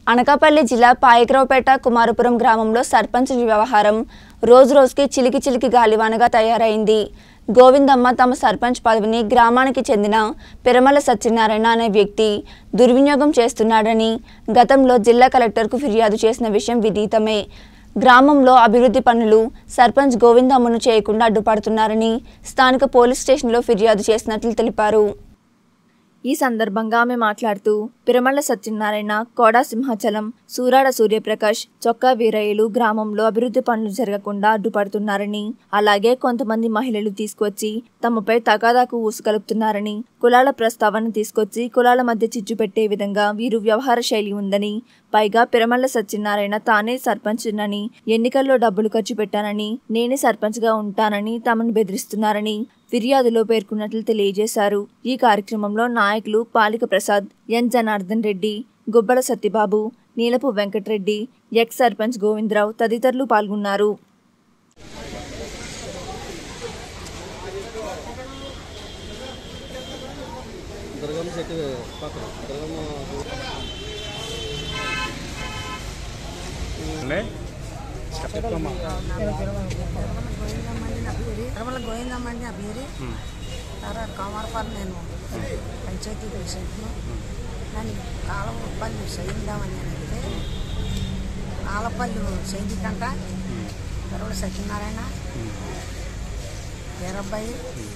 అనకాపల్లి జిల్లా పాయకరావుపేట కుమారపురం గ్రామంలో సర్పంచ్ వ్యవహారం రోజు రోజుకి చిలికి చిలికి గాలివానగా తయారైంది గోవిందమ్మ తమ సర్పంచ్ పదవిని గ్రామానికి చెందిన పిరమల సత్యనారాయణ అనే వ్యక్తి దుర్వినియోగం చేస్తున్నాడని గతంలో జిల్లా కలెక్టర్కు ఫిర్యాదు చేసిన విషయం విదితమే గ్రామంలో అభివృద్ధి పనులు సర్పంచ్ గోవిందమ్మను చేయకుండా అడ్డుపడుతున్నారని స్థానిక పోలీస్ స్టేషన్లో ఫిర్యాదు చేసినట్లు తెలిపారు ఈ సందర్భంగా ఆమె మాట్లాడుతూ పిరమళ్ళ సత్యనారాయణ కోడా సింహాచలం సూరాడ సూర్యప్రకాష్ చొక్కా వీరయ్యలు గ్రామంలో అభివృద్ధి పనులు జరగకుండా అడ్డుపడుతున్నారని అలాగే కొంతమంది మహిళలు తీసుకొచ్చి తమపై తగాదాకు ఊసుకలుపుతున్నారని కులాల ప్రస్తావన తీసుకొచ్చి కులాల మధ్య చిచ్చు పెట్టే విధంగా వీరు వ్యవహార శైలి ఉందని పైగా పిరమళ్ళ సత్యనారాయణ తానే సర్పంచ్నని ఎన్నికల్లో డబ్బులు ఖర్చు పెట్టానని నేనే సర్పంచ్గా ఉంటానని తమను బెదిరిస్తున్నారని ఫిర్యాదులో పేర్కొన్నట్లు తెలియజేశారు ఈ కార్యక్రమంలో నాయకులు పాలిక ప్రసాద్ ఎన్ జనార్దన్ రెడ్డి గుబ్బల సత్యబాబు నీలపు వెంకటరెడ్డి ఎక్స్ సర్పంచ్ గోవిందరావు తదితరులు పాల్గొన్నారు దుర్గమ్మ చెట్టు పక్కన దుర్గమ్మ తిరుమల గోవిందమ్మండి నా పేరు తర్వాత కోమరపల్లి నేను పంచాయతీ ప్రెసిడెంట్ను నన్ను కాలపల్లి చేయిందామని నేను అడిగితే కాలపల్లి చేయించకంట తిరుమల సత్యనారాయణ వీరబ్బాయి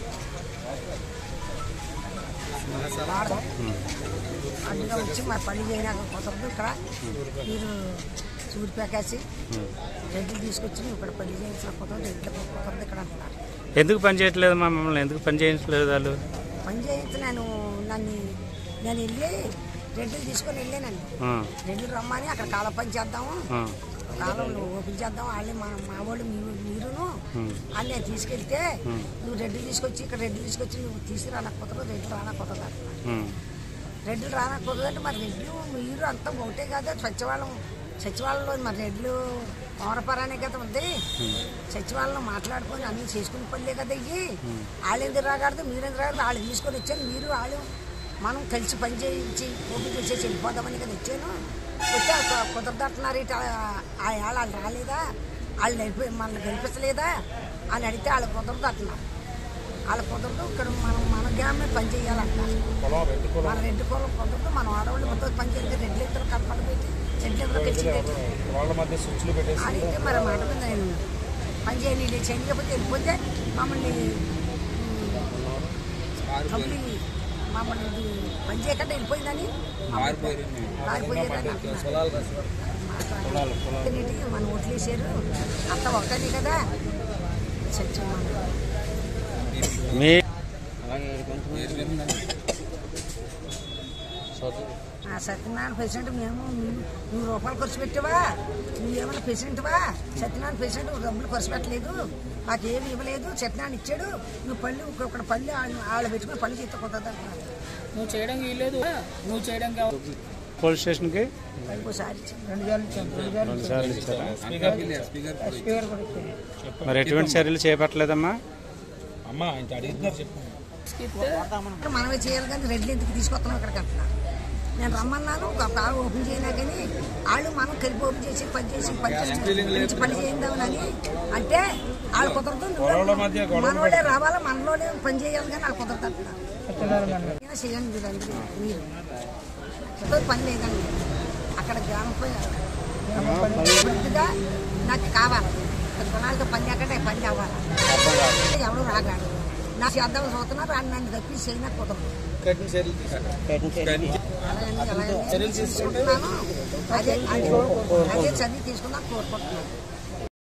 అడ్డుగా వచ్చి మా పని చేయనాక కుదరదు ఇక్కడ మీరు సూర్యప్రకాశి రెడ్డి తీసుకొచ్చి నువ్వు ఇక్కడ పని చేయించిన కుదరదు ఇంట్లో కుదరదు ఇక్కడ అంటున్నారు ఎందుకు పని చేయట్లేదు మా మమ్మల్ని ఎందుకు పని చేయించలేదు వాళ్ళు పని చేయించి నేను నన్ను నేను వెళ్ళి రెడ్డిలు తీసుకొని వెళ్ళానండి ఆ, రెడ్డిలు రమ్మని అక్కడ కాల పని చేద్దాము ఆ, కాలంలో ఓపెన్ చేద్దాం వాళ్ళే మన మా వాళ్ళు మీరు మీరును అని నేను తీసుకెళ్తే నువ్వు రెడ్డి తీసుకొచ్చి ఇక్కడ రెడ్డి తీసుకొచ్చి నువ్వు తీసుకురా నాకు కుదరదు రెడ్డి రానా కుదరదు అంటున్నారు ఉమ్, రెడ్లు రానా కుదరదంటే మరి రెడ్లు మీరు అంతా ఒకటే కదా సచివాలయం సచివాలయంలో మరి రెడ్లు పౌరపరానే కదా ఉంది సచివాలయంలో మాట్లాడుకొని అన్నీ చేసుకుని పనిలే కదా ఇవి వాళ్ళు ఎందుకు రాకూడదు మీరు ఎందుకు రాకూడదు వాళ్ళు తీసుకొని వచ్చాను మీరు వాళ్ళు మనం కలిసి పని చేయించి ఓపిక చేసేసి వెళ్ళిపోదామని కదా వచ్చాను వచ్చి కుదరదంటున్నారు ఇటు ఆ వాళ్ళు వాళ్ళు రాలేదా వాళ్ళు గెలిపి మనల్ని గెలిపించలేదా అని అడిగితే వాళ్ళు కుదరదు అంటున్నారు వాళ్ళ కుదరదు ఇక్కడ మనం మన గ్రామే పని చేయాలంటారు మన రెడ్డి కులం కుదరదు మనం ఆడవాళ్ళు మొత్తం పని చేయాలి రెడ్లు ఇద్దరు కనపడి పెట్టి రెడ్లు ఇద్దరు కలిసి వాళ్ళ మధ్య స్విచ్లు పెట్టేసి అడిగితే మరి మాట మీద నేను పని చేయని చేయకపోతే వెళ్ళిపోతే మమ్మల్ని కంపెనీ మమ్మల్ని ఇది పని చేయకుండా వెళ్ళిపోయిందని పారిపోయారని అంటున్నారు మాట్లాడి మనం ఓట్లేసారు అంత ఒకటని కదా సత్యం మీ అలాగే కొంచెం చదువు ఆ సత్యనారాయణ ప్రెసిడెంట్ మేము నువ్వు- నువ్వు రూపాయలు ఖర్చు పెట్టావా నువ్వు ఏమైనా ప్రెసిడెంట్వా సత్యనారాయణ ప్రెసిడెంట్ డబ్బులు ఖర్చు పెట్టలేదు మాకు ఏమి ఇవ్వలేదు సత్యనారాయణ ఇచ్చాడు నువ్వు పళ్ళు ఇక్కడ పళ్ళు వాళ్ళు పెట్టుకుని పళ్ళు చేస్తే కుదరదు అంటున్నారు నువ్వు చేయడం వీల్లేదు నువ్వు చేయడం కావాలి పోలీస్ స్టేషన్కి ఇంకోసారి ఇచ్చాను. రెండు సార్లు ఇచ్చారా స్పీకర్ కూడా ఇచ్చాను. మరి ఎటువంటి చర్యలు చేపట్టలేదమ్మా అమ్మా ఇంత అడిగితున్నారు చెప్పు ఇక్కడ మనమే చేయాలి కానీ రెడ్లు ఎందుకు తీసుకొస్తున్నాం ఇక్కడికి అంటున్నారు నేను రమ్మన్నాను ఒక కారు ఓపెన్ చేయనా కానీ వాళ్ళు మనం కలిపి ఓపెన్ చేసి పని చేసి పని చేసి మంచి పని చేయిందామని అంటే వాళ్ళు కుదరదు నువ్వు మనోడే రావాలా మనలోనే పని చేయాలి కానీ వాళ్ళు కుదరదు అంటున్నారు అయినా చేయండి మీరు అందరూ మీరు ఎంతో పని లేదండి అక్కడ గ్రామంపై పూర్తిగా నాకు కావాలి ఇక్కడ గుణాలతో పని అక్కడే పని కావాలి ఎవరు రాగాడు నా చేద్దాం చూస్తున్నారు అని నన్ను తప్పి చేయనా కుదరదు కఠిన చర్యలు తీసుకోండి అలాగని అలాగని తీసుకుంటున్నాను అదే అదే అదే చదివి తీసుకుందాం కోరుకుంటున్నాను